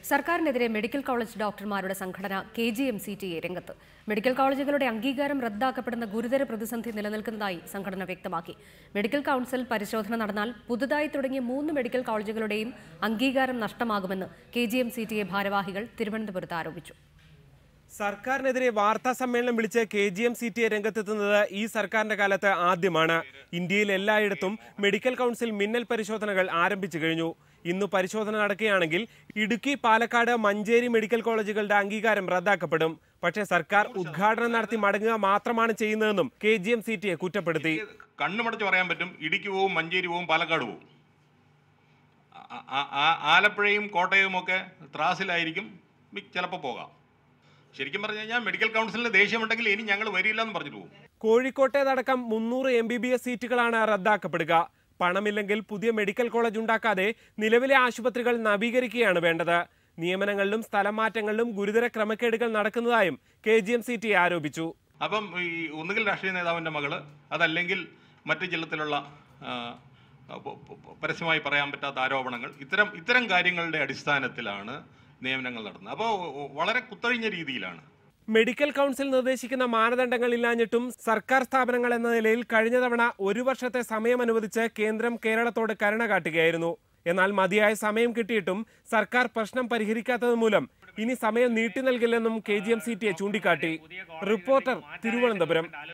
സർക്കാരിനെതിരെ medical college ഡോക്ടർമാരുടെ സംഘടന K G M C T A രംഗത്ത് മെഡിക്കൽ കോളേജുകളുടെ അംഗീകാരം റദ്ദാക്കപ്പെടുന്ന ഗുരുതര പ്രതിസന്ധി നിലനിൽക്കുന്നതായി സംഘടന വ്യക്തമാക്കി മെഡിക്കൽ കൗൺസിൽ പരിശോധന നടന്നാൽ പുതുതായി തുടങ്ങിയ മൂന്ന് മെഡിക്കൽ കോളേജുകളുടെയും അംഗീകാരം നഷ്ടമാകുമെന്ന് K G M C T A ഭാരവാഹികൾ തിരുവനന്തപുരത്ത് ആരോപിച്ചു സർക്കാരിനെതിരെ വാർത്താ സമ്മേളനം വിളിച്ച് K G M C T A രംഗത്തെത്തുന്നത് ഈ സർക്കാരിന്റെ കാലത്ത് ആദ്യമാണ് ഇന്ത്യയിൽ എല്ലായിടത്തും മെഡിക്കൽ കൗൺസിൽ മിന്നൽ പരിശോധനകൾ ആരംഭിച്ചു കഴിഞ്ഞു ഇന്ന് പരിശോധന നടക്കുകയാണെങ്കിൽ ഇടുക്കി പാലക്കാട് മഞ്ചേരി മെഡിക്കൽ കോളേജുകളുടെ അംഗീകാരം റദ്ദാക്കപ്പെടും പക്ഷേ സർക്കാർ ഉദ്ഘാടനം നടത്തി മടങ്ങുക മാത്രമാണ് ചെയ്യുന്നതെന്നും K G M C T A കുറ്റപ്പെടുത്തി കണ്ണുമടച്ച് പറയാൻ പറ്റും ഇടുക്കി പോവും മഞ്ചേരി പോവും പാലക്കാട് പോവും ആ- ആ- ആ- ആലപ്പുഴയും കോട്ടയവും ഒക്കെ ത്രാസിലായിരിക്കും ചിലപ്പോൾ പോകാം ശരിക്കും പറഞ്ഞു കഴിഞ്ഞാൽ മെഡിക്കൽ കൗൺസിലിന് ദേഷ്യമുണ്ടെങ്കിൽ ഇനി ഞങ്ങൾ വരില്ല എന്ന് പറഞ്ഞിട്ട് പോകും കോഴിക്കോട്ടേതടക്കം മുന്നൂറ് എം ബി ബി എസ് സീറ്റുകളാണ് റദ്ദാക്കപ്പെടുക പണമില്ലെങ്കിൽ പുതിയ മെഡിക്കൽ കോളേജ് ഉണ്ടാക്കാതെ നിലവിലെ ആശുപത്രികൾ നവീകരിക്കുകയാണ് വേണ്ടത് നിയമനങ്ങളിലും സ്ഥലം മാറ്റങ്ങളിലും ഗുരുതര ക്രമക്കേടുകൾ നടക്കുന്നതായും K G M C T ആരോപിച്ചു അപ്പം ഈ ഒന്നുകിൽ രാഷ്ട്രീയ നേതാവിൻ്റെ മകള് അതല്ലെങ്കിൽ മറ്റു ജില്ലത്തിലുള്ള ആ, പ- പ- പരസ്യമായി പറയാൻ പറ്റാത്ത ആരോപണങ്ങൾ ഇത്തരം ഇത്തരം കാര്യങ്ങളുടെ അടിസ്ഥാനത്തിലാണ് നിയമനങ്ങൾ നടത്തുന്നത് അപ്പോൾ വളരെ കുത്തഴിഞ്ഞ രീതിയിലാണ് മെഡിക്കൽ കൗൺസിൽ നിർദ്ദേശിക്കുന്ന മാനദണ്ഡങ്ങൾ ഇല്ലാഞ്ഞിട്ടും സർക്കാർ സ്ഥാപനങ്ങൾ എന്ന നിലയിൽ കഴിഞ്ഞ തവണ ഒരു വർഷത്തെ സമയം അനുവദിച്ച് കേന്ദ്രം കേരളത്തോട് കരുണ കാട്ടുകയായിരുന്നു എന്നാൽ മതിയായ സമയം കിട്ടിയിട്ടും സർക്കാർ പ്രശ്നം പരിഹരിക്കാത്തത് മൂലം ഇനി സമയം നീട്ടി നൽകില്ലെന്നും K G M C T A ചൂണ്ടിക്കാട്ടി റിപ്പോർട്ടർ തിരുവനന്തപുരം